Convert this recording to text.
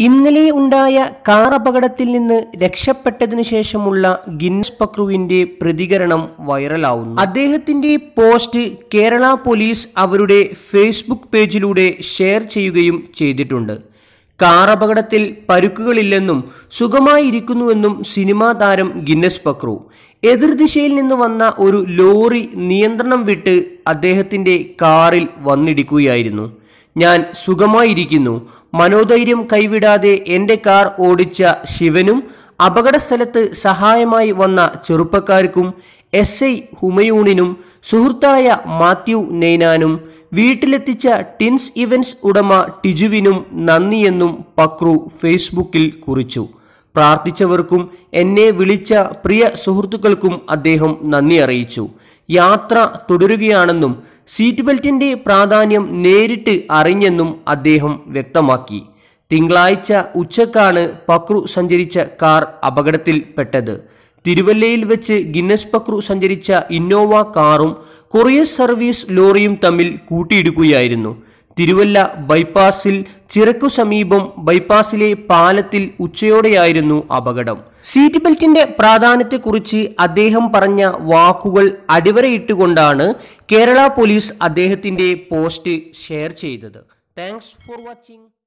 ഇന്നലെ ഉണ്ടായ കാർ അപകടത്തിൽ നിന്ന് രക്ഷപ്പെട്ടതിനു ശേഷമുള്ള ഗിന്നസ് പക്രുവിന്റെ പ്രതികരണം വൈറലാവുന്നു അദ്ദേഹത്തിന്റെ പോസ്റ്റ് കേരള പോലീസ് അവരുടെ ഫേസ്ബുക്ക് പേജിലൂടെ ഷെയർ ചെയ്യുകയും ചെയ്തിട്ടുണ്ട് കാർ അപകടത്തിൽ പരുക്കുകളില്ലെന്നും സുഖമായിരിക്കുന്നുവെന്നും സിനിമാ താരം ഗിന്നസ് പക്രു എതിർദിശയിൽ നിന്ന് വന്ന ഒരു ലോറി നിയന്ത്രണം വിട്ട് അദ്ദേഹത്തിന്റെ കാറിൽ വന്നിടിക്കുകയായിരുന്നു ഞാൻ സുഖമായിരിക്കുന്നു മനോധൈര്യം കൈവിടാതെ എൻ്റെ കാർ ഓടിച്ച ശിവനും അപകടസ്ഥലത്ത് സഹായമായി വന്ന ചെറുപ്പക്കാർക്കും എസ് ഐ ഹുമയൂണിനും സുഹൃത്തായ മാത്യു നെയ്നാനും വീട്ടിലെത്തിച്ച ടിൻസ് ഇവൻസ് ഉടമ ടിജുവിനും നന്ദിയെന്നും പക്രു ഫേസ്ബുക്കിൽ കുറിച്ചു പ്രാർത്ഥിച്ചവർക്കും എന്നെ വിളിച്ച പ്രിയ സുഹൃത്തുക്കൾക്കും അദ്ദേഹം നന്ദി അറിയിച്ചു യാത്ര തുടരുകയാണെന്നും സീറ്റ് ബെൽറ്റിന്റെ പ്രാധാന്യം നേരിട്ട് അറിഞ്ഞെന്നും അദ്ദേഹം വ്യക്തമാക്കി തിങ്കളാഴ്ച ഉച്ചക്കാണ് പക്രു സഞ്ചരിച്ച കാർ അപകടത്തിൽപ്പെട്ടത് തിരുവല്ലയിൽ വെച്ച് ഗിന്നസ് പക്രു സഞ്ചരിച്ച ഇന്നോവ കാറും കൊറിയർ സർവീസ് ലോറിയും തമ്മിൽ കൂട്ടിയിടിക്കുകയായിരുന്നു തിരുവല്ല ബൈപ്പാസിൽ ചിറക്കു സമീപം ബൈപ്പാസിലെ പാലത്തിൽ ഉച്ചയോടെയായിരുന്നു അപകടം സീറ്റ് ബെൽറ്റിന്റെ പ്രാധാന്യത്തെക്കുറിച്ച് അദ്ദേഹം പറഞ്ഞ വാക്കുകൾ അടിവരയിട്ടുകൊണ്ടാണ് കേരള പോലീസ് അദ്ദേഹത്തിന്റെ പോസ്റ്റ് ഷെയർ ചെയ്തത് താങ്ക്സ് ഫോർ വാച്ചിങ്